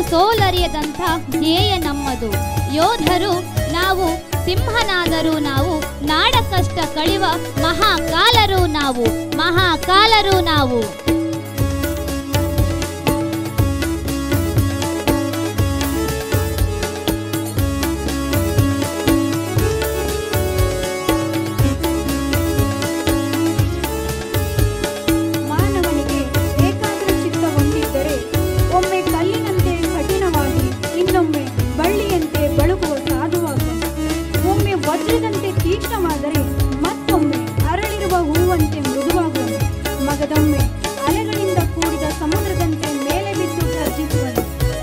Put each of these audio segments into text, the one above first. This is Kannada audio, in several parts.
ಸೋಲರಿಯದಂಥ ಧ್ಯೇಯ ನಮ್ಮದು ಯೋಧರು ನಾವು ಸಿಂಹನಾದರೂ ನಾವು ನಾಡ ಕಷ್ಟ ಕಳಿವ ಮಹಾಕಾಲರು ನಾವು ಮಹಾಕಾಲರು ನಾವು ಮಾನವನಿಗೆ ಏಕಾಗ್ರ ಚಿತ್ತ ಹೊಂದಿದ್ದರೆ ಒಮ್ಮೆ ಕಲ್ಲಿನಂತೆ ಕಠಿಣವಾಗಿ ಇನ್ನೊಮ್ಮೆ ಬಳ್ಳಿಯಂತೆ ಬಳುಕುವ ಸಾಧುವಾಗುವನು ಒಮ್ಮೆ ವಜ್ರದಂತೆ ತೀಕ್ಷ್ಣವಾದರೆ ಮತ್ತೊಮ್ಮೆ ಅರಳಿರುವ ಹೂವಂತೆ ಮೃದುವಾಗುವನು ಮಗದೊಮ್ಮೆ ಅಲೆಗಳಿಂದ ಕೂಡಿದ ಸಮುದ್ರದಂತೆ ಮೇಲೆ ಬಿದ್ದು ಗರ್ಜಿಸುವನು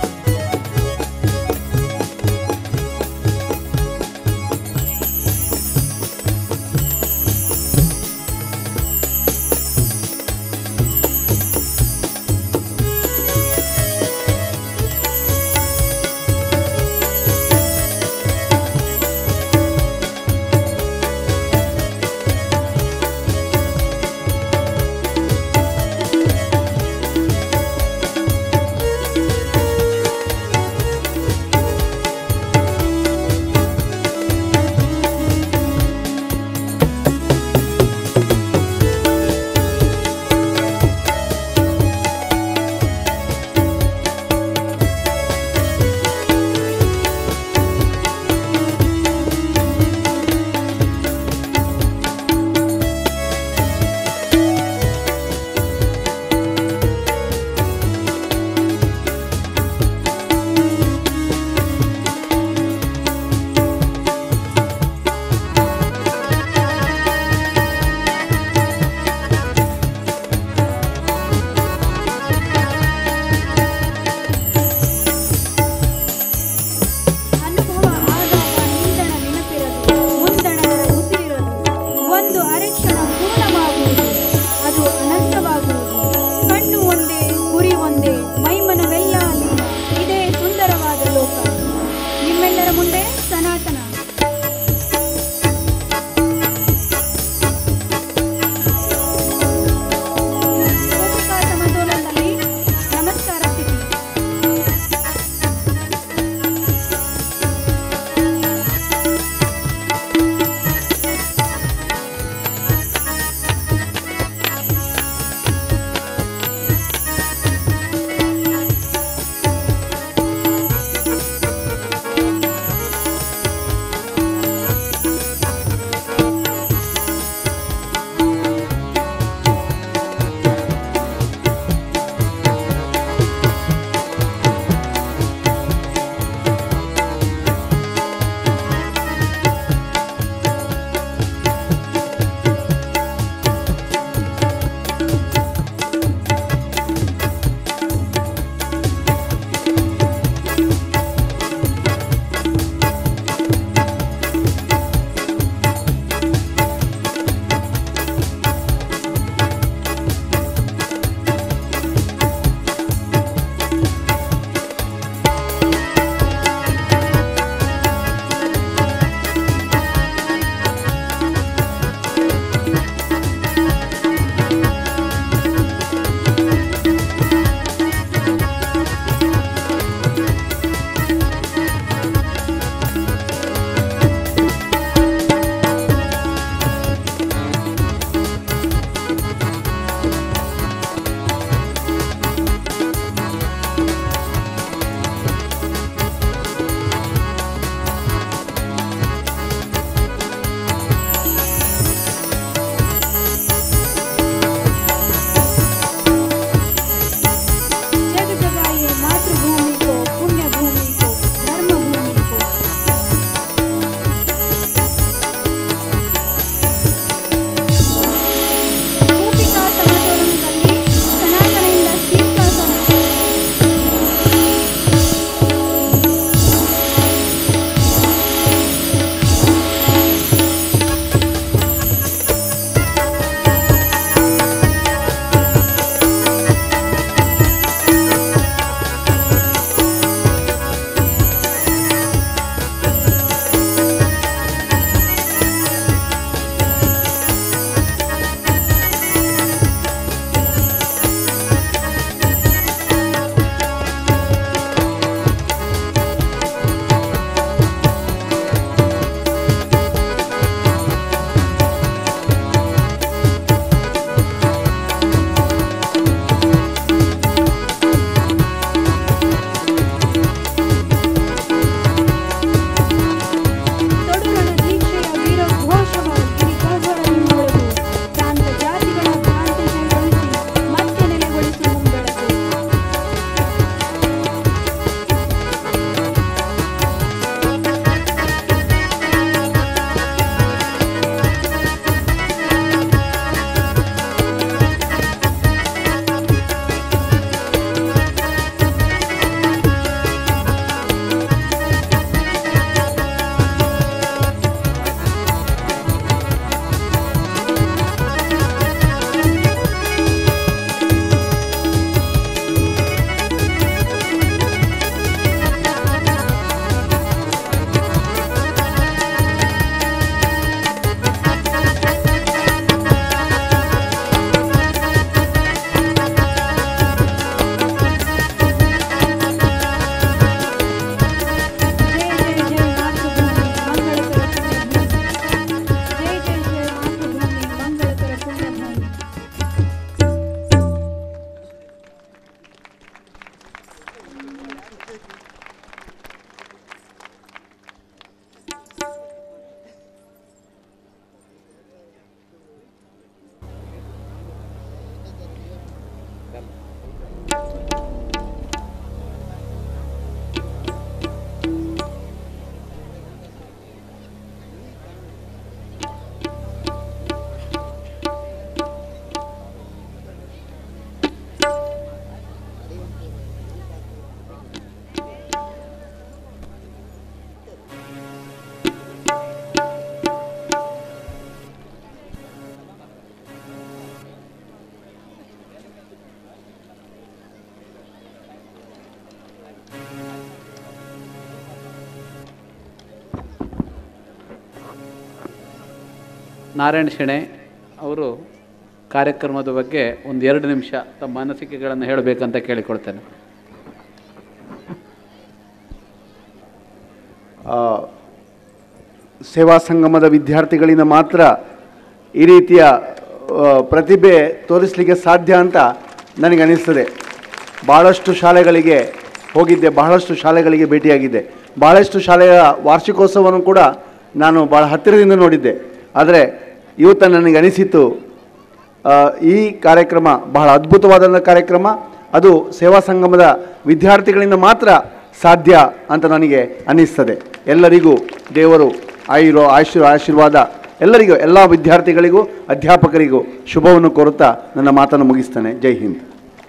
ಅನುಭವ ಆದಾಗ ಹಿಂದಣ ನೆನಪಿರದು ಮುಂದಣದ ಉಸಿರಿರದು ಒಂದು ಅರೆಕ್ಷಣ ಪೂರ್ಣವಾಗುವುದು ಅದು ಅನಂತವಾಗುವುದು ಕಣ್ಣು ಒಂದೇ ಗುರಿ ಒಂದೇ ಮೈಮನವೆಲ್ಲ ಲೀನ ಇದೇ ಸುಂದರವಾದ ಲೋಕ ನಿಮ್ಮೆಲ್ಲರ ಮುಂದೆ ಸನಾತನ ಭೂಮಿಕಾ ಸಮತೋಲನದಲ್ಲಿ ನಮಸ್ಕಾರ ಸ್ಥಿತಿ ನಾರಾಯಣ ಶೆಣೆ ಅವರು ಕಾರ್ಯಕ್ರಮದ ಬಗ್ಗೆ ಒಂದು ಎರಡು ನಿಮಿಷ ತಮ್ಮ ಅನಿಸಿಕೆಗಳನ್ನು ಹೇಳಬೇಕಂತ ಕೇಳಿಕೊಳ್ತೇನೆ ಆ, ಸೇವಾ ಸಂಗಮದ ವಿದ್ಯಾರ್ಥಿಗಳಿಂದ ಮಾತ್ರ ಈ ರೀತಿಯ ಆ, ಪ್ರತಿಭೆ ತೋರಿಸಲಿಕ್ಕೆ ಸಾಧ್ಯ ಅಂತ ನನಗೆ ಅನಿಸ್ತದೆ ಭಾಳಷ್ಟು ಶಾಲೆಗಳಿಗೆ ಹೋಗಿದ್ದೆ ಬಹಳಷ್ಟು ಶಾಲೆಗಳಿಗೆ ಭೇಟಿಯಾಗಿದ್ದೆ ಭಾಳಷ್ಟು ಶಾಲೆಯ ವಾರ್ಷಿಕೋತ್ಸವವನ್ನು ಕೂಡ ನಾನು ಭಾಳ ಹತ್ತಿರದಿಂದ ನೋಡಿದ್ದೆ ಆದರೆ ಇವತ್ತು ನನಗೆ ಅನಿಸಿತು ಆ, ಈ ಕಾರ್ಯಕ್ರಮ ಬಹಳ ಅದ್ಭುತವಾದಂಥ ಕಾರ್ಯಕ್ರಮ ಅದು ಸೇವಾ ಸಂಗಮದ ವಿದ್ಯಾರ್ಥಿಗಳಿಂದ ಮಾತ್ರ ಸಾಧ್ಯ ಅಂತ ನನಗೆ ಅನ್ನಿಸ್ತದೆ ಎಲ್ಲರಿಗೂ ದೇವರು ಆಯುರೋ ಆಶೀರ್ ಆಶೀರ್ವಾದ ಎಲ್ಲರಿಗೂ ಎಲ್ಲ ವಿದ್ಯಾರ್ಥಿಗಳಿಗೂ ಅಧ್ಯಾಪಕರಿಗೂ ಶುಭವನ್ನು ಕೋರುತ್ತಾ ನನ್ನ ಮಾತನ್ನು ಮುಗಿಸ್ತೇನೆ ಜೈ ಹಿಂದ್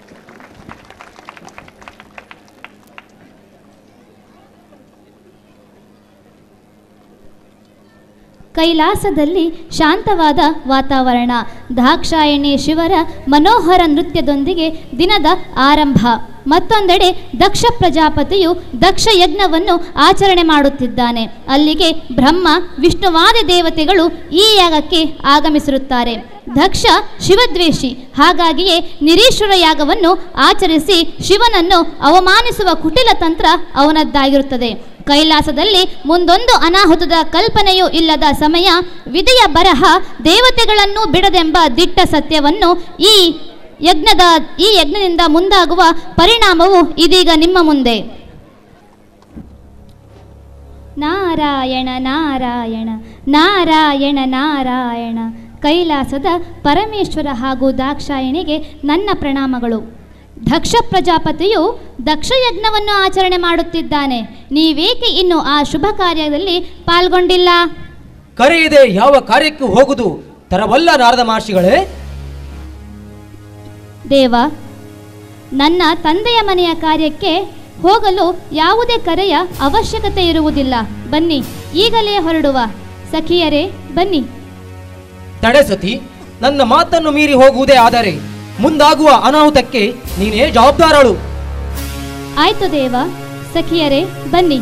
ಕೈಲಾಸದಲ್ಲಿ ಶಾಂತವಾದ ವಾತಾವರಣ ದಾಕ್ಷಾಯಣಿ ಶಿವರ ಮನೋಹರ ನೃತ್ಯದೊಂದಿಗೆ ದಿನದ ಆರಂಭ ಮತ್ತೊಂದೆಡೆ ದಕ್ಷ ಪ್ರಜಾಪತಿಯು ದಕ್ಷ ಯಜ್ಞವನ್ನು ಆಚರಣೆ ಮಾಡುತ್ತಿದ್ದಾನೆ ಅಲ್ಲಿಗೆ ಬ್ರಹ್ಮ ವಿಷ್ಣುವಾದಿ ದೇವತೆಗಳು ಈ ಯಾಗಕ್ಕೆ ಆಗಮಿಸಿರುತ್ತಾರೆ ದಕ್ಷ ಶಿವದ್ವೇಷಿ ಹಾಗಾಗಿಯೇ ನಿರೀಶ್ವರ ಯಾಗವನ್ನು ಆಚರಿಸಿ ಶಿವನನ್ನು ಅವಮಾನಿಸುವ ಕುಟಿಲ ತಂತ್ರ ಅವನದ್ದಾಗಿರುತ್ತದೆ ಕೈಲಾಸದಲ್ಲಿ ಮುಂದೊಂದು ಅನಾಹುತದ ಕಲ್ಪನೆಯೂ ಇಲ್ಲದ ಸಮಯ ವಿಧಿಯ ಬರಹ ದೇವತೆಗಳನ್ನು ಬಿಡದೆಂಬ ದಿಟ್ಟ ಸತ್ಯವನ್ನು ಈ ಯಜ್ಞದ ಈ ಯಜ್ಞದಿಂದ ಮುಂದಾಗುವ ಪರಿಣಾಮವು ಇದೀಗ ನಿಮ್ಮ ಮುಂದೆ ನಾರಾಯಣ ನಾರಾಯಣ ನಾರಾಯಣ ನಾರಾಯಣ ಕೈಲಾಸದ ಪರಮೇಶ್ವರ ಹಾಗೂ ದಾಕ್ಷಾಯಣಿಗೆ ನನ್ನ ಪ್ರಣಾಮಗಳು ದಕ್ಷ ಪ್ರಜಾಪತಿಯು ದಕ್ಷ ಯಜ್ಞವನ್ನು ಆಚರಣೆ ಮಾಡುತ್ತಿದ್ದಾನೆ ನೀವೇಕೆ ಇನ್ನು ಆ ಶುಭ ಕಾರ್ಯದಲ್ಲಿ ಪಾಲ್ಗೊಂಡಿಲ್ಲ ಕರೆಯದೆ ಯಾವ ಕಾರ್ಯಕ್ಕೂ ಹೋಗುದು ತರವಲ್ಲ ನಾರದ ಮಹರ್ಷಿಗಳೇ ದೇವ ನನ್ನ ತಂದೆಯ ಮನೆಯ ಕಾರ್ಯಕ್ಕೆ ಹೋಗಲು ಯಾವುದೇ ಕರೆಯ ಅವಶ್ಯಕತೆ ಇರುವುದಿಲ್ಲ ಬನ್ನಿ ಈಗಲೇ ಹೊರಡುವ ಸಖಿಯರೇ ಬನ್ನಿ ತಡೆ ಸತಿ ನನ್ನ ಮಾತನ್ನು ಮೀರಿ ಹೋಗುವುದೇ ಆದರೆ ಮುಂದಾಗುವ ಅನಾಹುತಕ್ಕೆ ನೀನೇ ಜವಾಬ್ದಾರಳು ಆಯ್ತು ದೇವ ಸಖಿಯರೇ ಬನ್ನಿ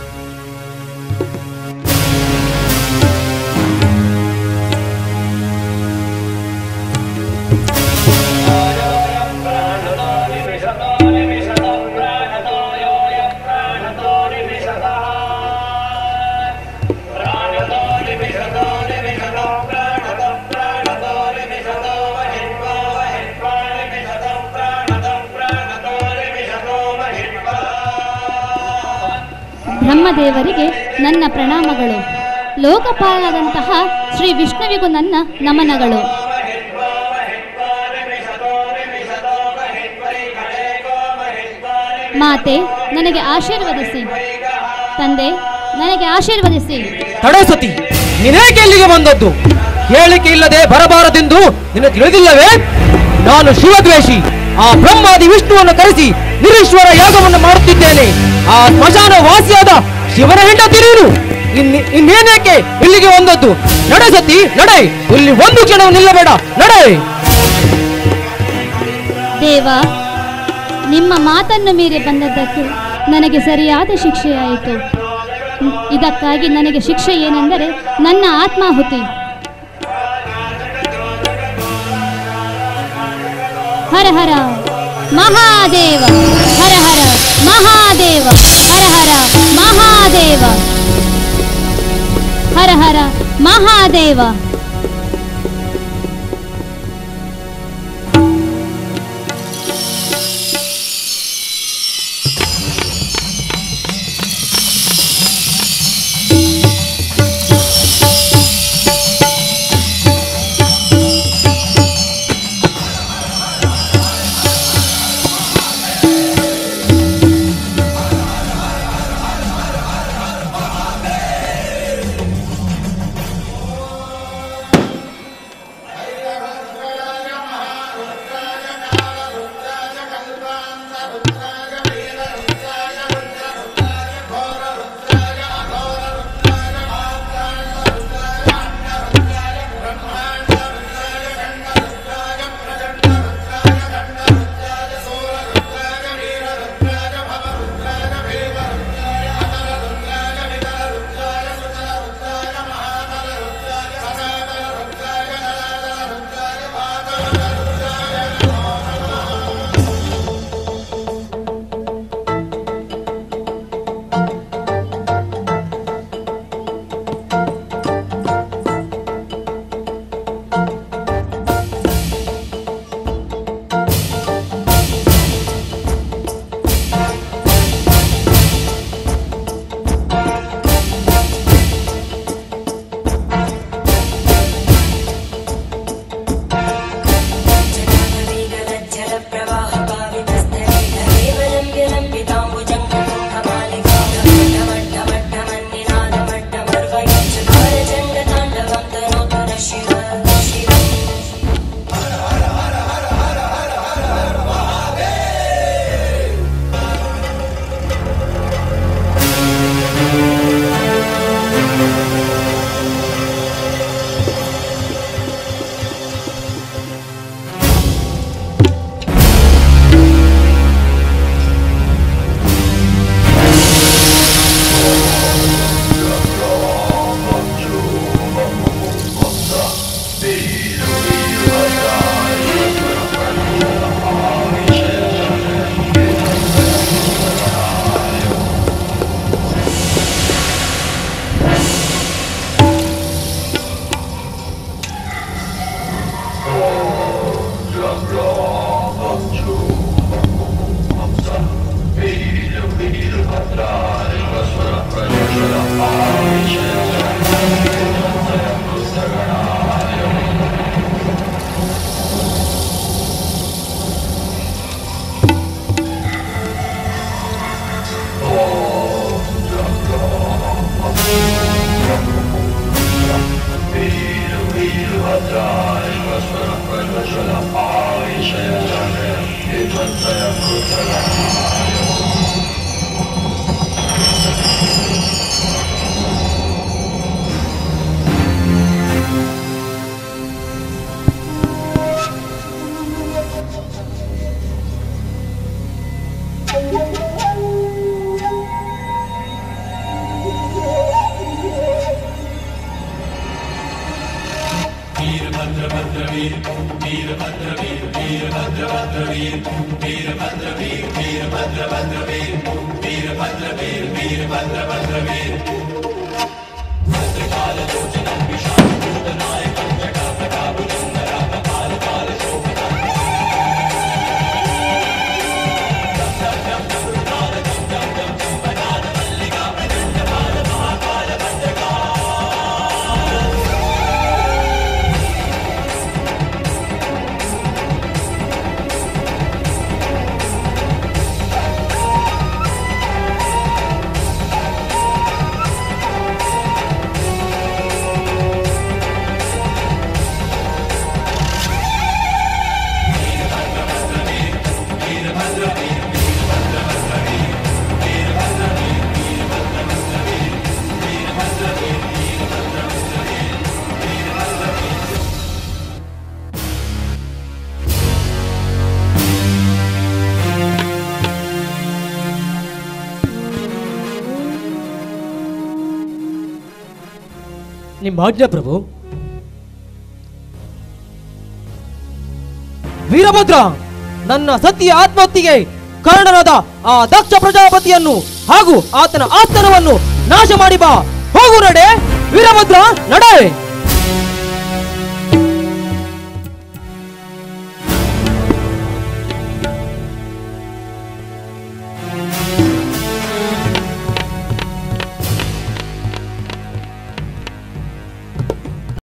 ಬ್ರಹ್ಮದೇವರಿಗೆ ನನ್ನ ಪ್ರಣಾಮಗಳು ಲೋಕಪಾಲದಂತಹ ಶ್ರೀ ವಿಷ್ಣುವಿಗೂ ನನ್ನ ನಮನಗಳು ಮಾತೆ ನನಗೆ ಆಶೀರ್ವದಿಸಿ ತಂದೆ ನನಗೆ ಆಶೀರ್ವದಿಸಿ ತಡೆ ಸತಿ ನೀನೇಕೆ ಇಲ್ಲಿಗೆ ಬಂದದ್ದು ಹೇಳಿಕೆ ಇಲ್ಲದೆ ಬರಬಾರದೆಂದು ನಿನ್ನ ತಿಳಿದಿಲ್ಲವೇ ನಾನು ಶಿವದ್ವೇಷಿ ಆ ಬ್ರಹ್ಮಾದಿ ವಿಷ್ಣುವನ್ನು ಕರೆಸಿ ನಿರೀಶ್ವರ ಯಾಗವನ್ನು ಮಾಡುತ್ತಿದ್ದೇನೆ ಆ ಸ್ಮಶಾನ ವಾಸಿಯಾದ ಶಿವನ ಹೆಂಡತಿ ನೀನು ಇನ್ ಇನ್ನೇನೇಕೆ ಇಲ್ಲಿಗೆ ಬಂದದ್ದು ನಡೆ ಸತಿ ನಡೆ ಇಲ್ಲಿ ಒಂದು ಕ್ಷಣವು ನಿಲ್ಲಬೇಡ ನಡೆ ದೇವ ನಿಮ್ಮ ಮಾತನ್ನು ಮೀರಿ ಬಂದದ್ದಕ್ಕೆ ನನಗೆ ಸರಿಯಾದ ಶಿಕ್ಷೆಯಾಯಿತು ಹ್ಮ್, ಇದಕ್ಕಾಗಿ ನನಗೆ ಶಿಕ್ಷೆ ಏನೆಂದರೆ ನನ್ನ ಆತ್ಮಾಹುತಿ ಹರ ಹರ ಮಹಾದೇವ ಹರ ಹರ ಮಹಾದೇವ ಹರ ಹರ ಮಹಾದೇವ ಹರ ಹರ ಮಹಾದೇವ ನಿಮ್ಮ ಆಜ್ಞೆ ಪ್ರಭು ವೀರಭದ್ರ ನನ್ನ ಸತಿಯ ಆತ್ಮಹತ್ಯೆಗೆ ಕಾರಣನಾದ ಆ ದಕ್ಷ ಪ್ರಜಾಪತಿಯನ್ನು ಹಾಗೂ ಆತನ ಆಸ್ತನವನ್ನು ನಾಶ ಮಾಡಿ ಬಾ ಹೋಗು ನಡೆ ವೀರಭದ್ರ ನಡೆ